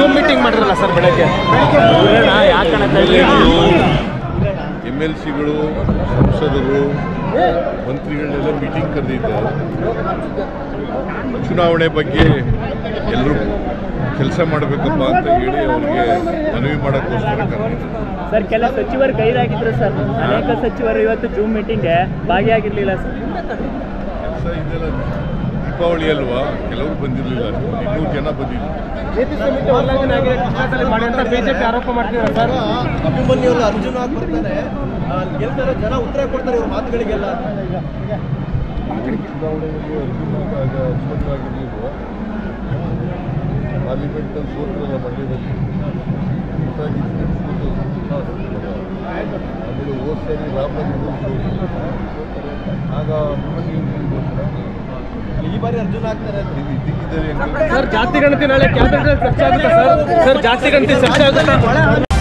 Zoom meeting ಮಾಡಿದ್ರಲ್ಲ sir ಬೆಳಗ್ಗೆ ಎಮ್ ಎಲ್ ಸಿಗಳು ಸಂಸದರು ಮಂತ್ರಿಗಳನ್ನೆಲ್ಲ ಮೀಟಿಂಗ್ ಕರೆದಿದ್ದೆ ಚುನಾವಣೆ ಬಗ್ಗೆ ಎಲ್ಲರೂ ಕೆಲಸ ಮಾಡಬೇಕಪ್ಪ ಅಂತ ಹೇಳಿ ಅವ್ರಿಗೆ ಮನವಿ ಮಾಡೋಕ್ಕೋಸ್ಕರ ಕರೆದಿದ್ದೆ ಸರ್ ಕೆಲ ಸಚಿವರು ಗೈರಾಗಿದ್ರು ಸರ್ ಅನೇಕ ಸಚಿವರು ಇವತ್ತು ಜೂಮ್ ಮೀಟಿಂಗ್ಗೆ ಭಾಗಿಯಾಗಿರ್ಲಿಲ್ಲ ಸರ್ ಕೆಲಸ ಇದೆಲ್ಲ ದೀಪಾವಳಿ ಅಲ್ವಾ ಕೆಲವರು ಬಂದಿರಲಿಲ್ಲ ಇನ್ನೂರು ಜನ ಬಂದಿಲ್ಲ ನೀತಿ ಸಂಹಿತೆ ಉಲ್ಲಂಘನೆ ಆಗಿದೆ ಕೃಷ್ಣದಲ್ಲಿ ಮಾಡಿ ಅಂತ ಬಿಜೆಪಿ ಆರೋಪ ಮಾಡ್ತಿದ್ದಾರೆ ಸರ್ ಅಭಿಮನ್ಯು ಅಲ್ಲ ಅರ್ಜುನ್ ಆಗಿ ಬರ್ತಾರೆ ಆ, ಗೆಲ್ತಾರೆ ಜನ ಉತ್ತರ ಕೊಡ್ತಾರೆ ಇವ್ರ ಮಾತುಗಳಿಗೆಲ್ಲ ಚುನಾವಣೆಯಲ್ಲಿ ಅರ್ಜುನಾಗ ಸ್ಪಷ್ಟವಾಗಿರಲಿಲ್ಲ ಪಾರ್ಲಿಮೆಂಟಲ್ಲಿ ಸೋತ್ರಲ್ಲ ಮಂಡ್ಯದಲ್ಲಿ ಹೀಗಾಗಿ ಆಮೇಲೆ ಹೋದ ಸರಿ ರಾಮನಗರದಲ್ಲಿ ಸೋತ್ರು. ಆಗ ಈ ಬಾರಿ ಅರ್ಜುನ್ ಆಗ್ತಾರೆ ಅಂತ. ನೀವು ಇದ್ದಕ್ಕಿದ್ದರೆ ಹೆಂಗೆ ಸರ್ ಜಾತಿ ಗಣತಿ ನಾಳೆ ಕ್ಯಾಬಿನೆಟ್ ಚರ್ಚೆ ಆಗುತ್ತಾ ಸರ್ ಸರ್ ಜಾತಿ ಗಣತಿ ಚರ್ಚೆ ಆಗುತ್ತಾ